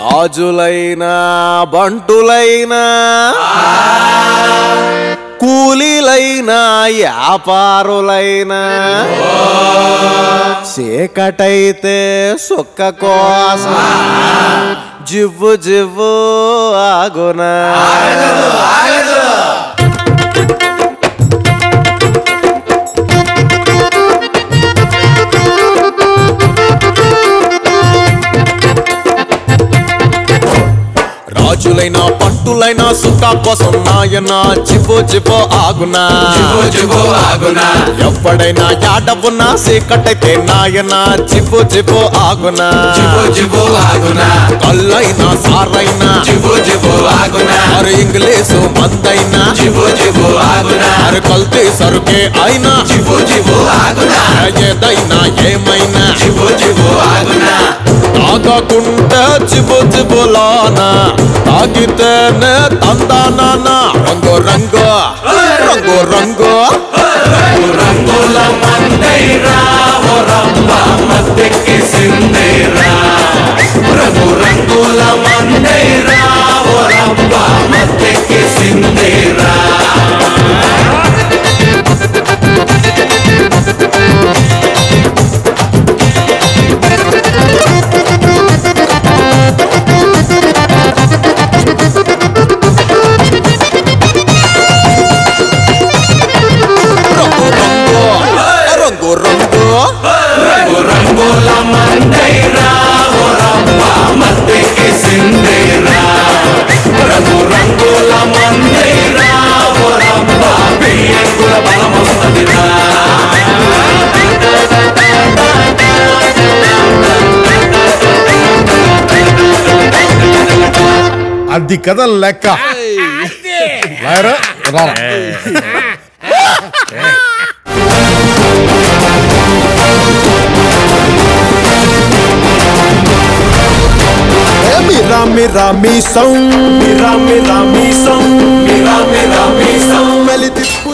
రాజులైనా బంటులైనా కూలీలైనా వ్యాపారులైనా చీకటైతే సుక్క కోసం జివ్వు జివ్వు ఆగునా రాజులైనా పంటులైనా సుఖ కోసం నాయన జివ్వు జివ్వు ఆగునా జిబో జిబో ఆగునా ఎప్పుడైనా యాడవున్నా చీకటైతే నాయన జివ్వు జివ్వు ఆగునా జిబో జిబో ఆగునా కల్లైనా సారైనా జిబో జిబో ఆగునా మరి ఇంగ్లీషు మందైనా జిబో జిబో ఆగునా మరి కల్తీ సరుకే అయినా జిబో జిబో ఆగునా ఏదైనా ఏమైనా జిబో జిబో ఆగునా తాగకుంటే చిబు చిబులానా తాగితేనే తందానా రంగు రంగు రంగు రంగు రంగు రంగుల మందైరా ఓ రంబ మద్దెక్కి సిందేరా రంగు రంగుల మందైరా ఓ రంబ మద్దెక్కి సిందేరా రంగు రంగు రంగు రంగు రంగు రంగుల మందైరా ఓ రంబ మద్దెక్కి సిందేరా రంగు రంగుల మందైరా ఓ రంబ బియ్యంకుల బలమొస్తదిరా అది కదా లెక్క లాయరా, రారా. ఏ మీరా మీరా మీ సౌండ్ మీరా మీరా మీ సౌండ్ మీరా మీరా మీ సౌండ్ మెలి తిప్పు